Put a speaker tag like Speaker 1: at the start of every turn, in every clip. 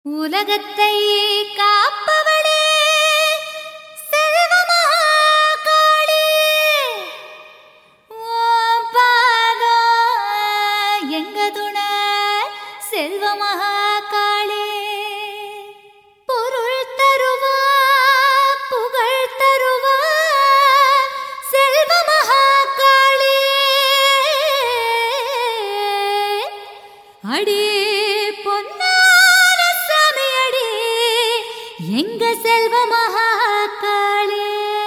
Speaker 1: உலகத்தை காப்பவளே செல்வமகாளி ஓம் பாதம் எங்க துணை செல்வமகாளி பொருள் தருவா புகழ் தருவா செல்வமகாளி அடி பொன்னான சாமி அடி எங்க செல்வ மகாகாளே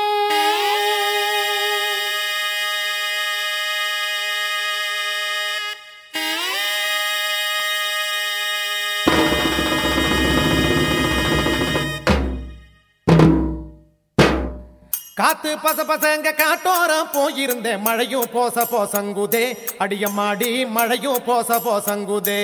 Speaker 2: காத்து பச பசங்க காட்டோரம் போயிருந்தேன் மழையும் போச போசங்குதே அடியம்மாடி மழையும் போச போசங்குதே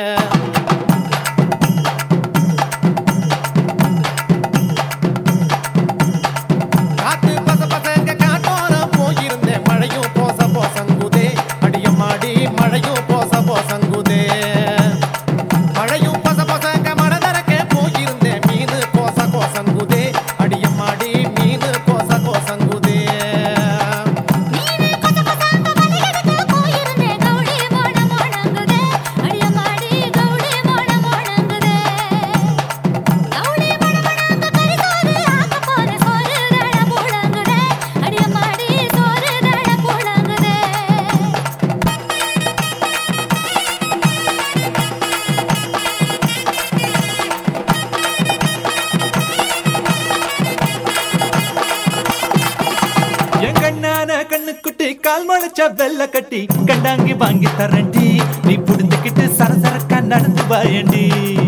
Speaker 2: காத்து பச பசங்க காட்டோரம் போயிருந்தேன் மழையும் போச போசங்குதே அடியம்மாடி மழையும் போச போசங்குதே மழையும் பச பசங்க மனதரக்கே போயிருந்தேன் மீனு கோச கோசங்குதே அடியம்மாடி மீனு கோச கோசங்குதே
Speaker 1: நீனே கொச்ச கொச்சாங்க வலியெடுத்து போயிருந்தே கௌடி மோன மோனங்குதே அடியமாடி கௌடி மோன மோனங்குதே கௌடி மோன மோனங்க கரிசோறு ஆக்க போற சோறு தட போடங்குதே அடியமாடி சோறு தட போடங்குதே
Speaker 3: எங்கண்ணான கண்ணுக்குட்டி கால் முளைச்ச வெள்ள கட்டி கண்டாங்கி வாங்கி தரண்டி நீ புடிந்துக்கிட்டு சரசரக்கா நடந்து வாயண்டி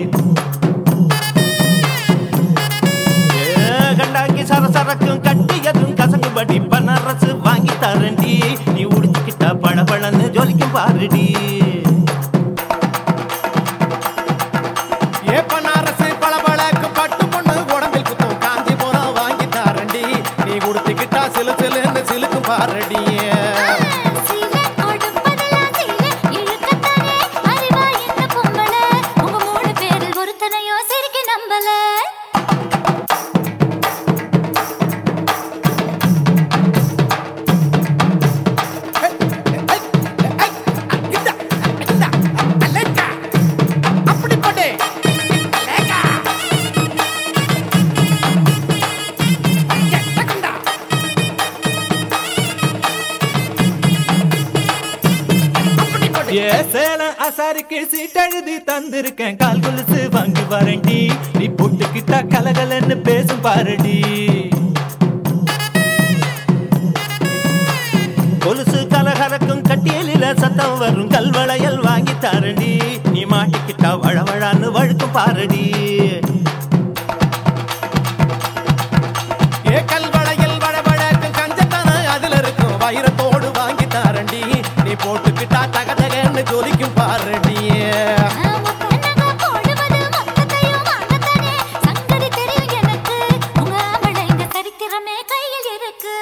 Speaker 3: ஏ, கண்டாங்கி சரசரக்கும் கட்டியதும் கசங்குபடி பனரசு வாங்கி தரண்டி நீ உடிச்சுக்கிட்டா பளபளன்னு ஜொலிக்கும் பாருடி
Speaker 2: ஏ பனாரசு பளபளக்கு பட்டு பொண்ணு உடம்பில் குத்தும் காஞ்சிபுரம் வாங்கி தாரண்டி நீ கொடுத்துக்கிட்டா சிலு சிலுன்னு சிலுக்கும் பாரடியே
Speaker 1: சீலை கொடுப்பதெல்லாம் சீலை இழுக்கத்தானே அறிவா இந்த பொம்பளை உங்க மூணு பேரில் ஒருத்தனையோ சிரிக்க நம்பல
Speaker 2: அப்படி போட்டே
Speaker 3: ஏ சேலம் அசாரிக்கு சீட்டெழுதி தந்திருக்கேன் கால் கொலுசு வாங்கி வரண்டி நீ போட்டுக்கிட்டா கலகலன்னு பேசும் பாருடி கொலுசு கலகலக்கும் கட்டியலில சத்தம் வரும் கல்வளையல் வாங்கி தாரடி நீ மாட்டிக்கிட்டா வழவழான்னு வழுக்கும் பாருடி
Speaker 2: ஏ கல்வளையில் வடபடக்கு கஞ்சத்தான அதுல இருக்கும் வைரத்தோடு வாங்கி தாரண்டி நீ போட்டுக்கிட்டா தகதகன்னு ஜொலிக்கும் பாரடியே
Speaker 1: முக்கண்ணங்க போடுவது மொத்தத்தையும் வாங்கத்தானே சங்கதி தெரியும் எனக்கு உங்க ஆம்பளைங்க சரித்திரமே கையில் இருக்கு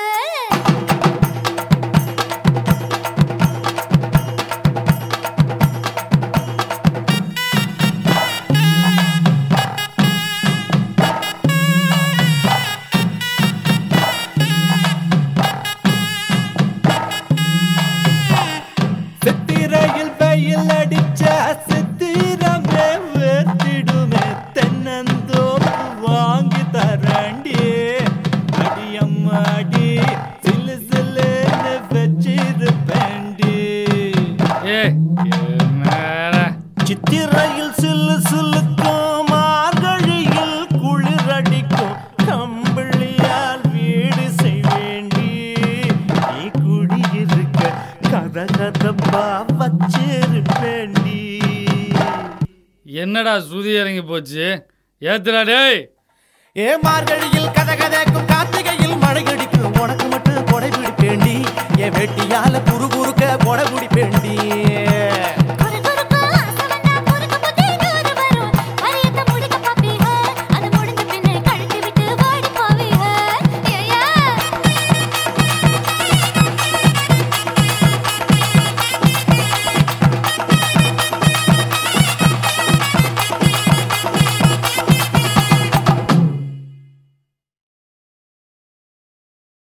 Speaker 3: சித்திரையில் வெயில் அடிச்ச சித்திரமே வேர்த்திடுமே தென்னந்தோப்பு வாங்கி தரண்டி அடியம்மாடி சிலு சிலுன்னு வச்சிருப்பேண்டி
Speaker 4: ஏய் என்னடா
Speaker 3: சித்திரையில் சில்லு சில்லுக்கும் மார்கழியில் குளிரடிக்கும் கம்பிளியால் வீடு செய்வேண்டி நீ குடியிருக்க கத கதப்பா வச்சிருப்பேண்டி
Speaker 4: என்னடா சுதி இறங்கி போச்சு ஏத்துடா டேய்
Speaker 2: ஏ மார்கழியில் கதகதக்கும் கார்த்திகையில் மழை அடிக்கும் உனக்கு மட்டும் கொடை பிடிப்பேண்டி என் வெட்டியால குறு குறுக்க கொடை பிடிப்பேண்டி